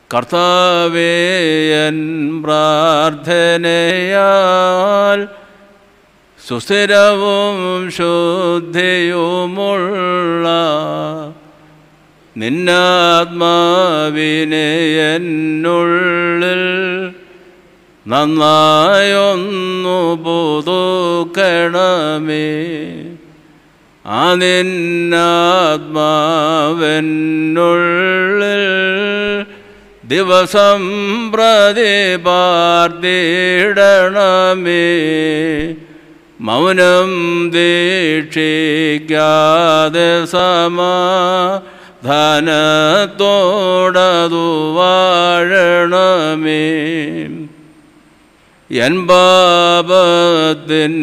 കർത്താവേയൻ പ്രാർത്ഥനയാൽ സുസ്ഥിരവും ശുദ്ധിയുമുള്ള നിന്നാത്മാവിനെ എന്നുള്ളിൽ നന്നായൊന്നു പുതുക്കണമേ ആ നിന്നാത്മാവെന്നുള്ളിൽ ദിവസം പ്രതിപാർത്തിടണമേ മൗനം ദീക്ഷിക്കാതെ സമാധാനത്തോടതു വാഴണമേ എൻ പാപത്തിൻ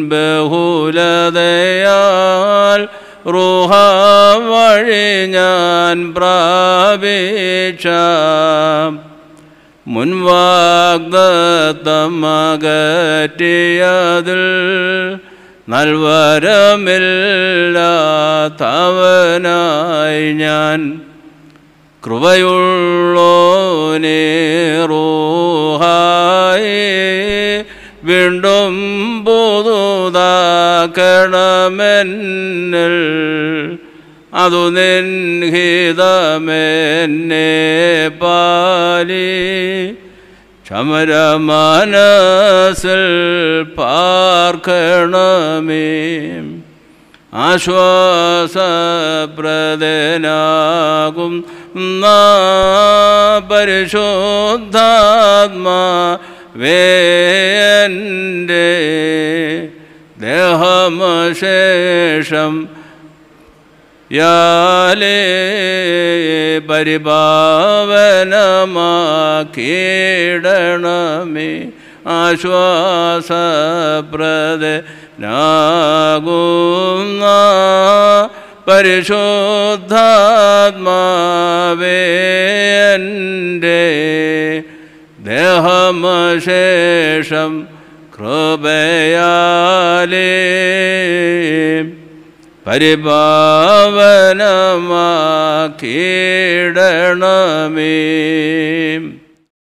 ബഹുലതയാൽ റൂഹ വഴി ഞാൻ പ്രാപിച്ച മുൻവാഗ്ദത്തമകറ്റിയതിൽ നൽവരമില്ലാത്തവനായി ഞാൻ കൃപയുള്ളോനേ റൂഹായി വീണ്ടും പുതുതാക്കണമെന്നിൽ അതു നിൻഹിതമെന്നെ പാലി ചമരമാനസിൽ പാർക്കണമേ ആശ്വാസപ്രദനാകും പരിശുദ്ധാത്മാ വേൻ്റെ ദേഹമശേഷം യാലേ പരിഭാവനമാക്കിയിടണമേ ആശ്വാസപ്രദനാകുന്ന പരിശുദ്ധാത്മാവേ എൻ്റെ ദേഹമശേഷം കൃപയാലേ പരിപാവനമാക്കിയിടണമേ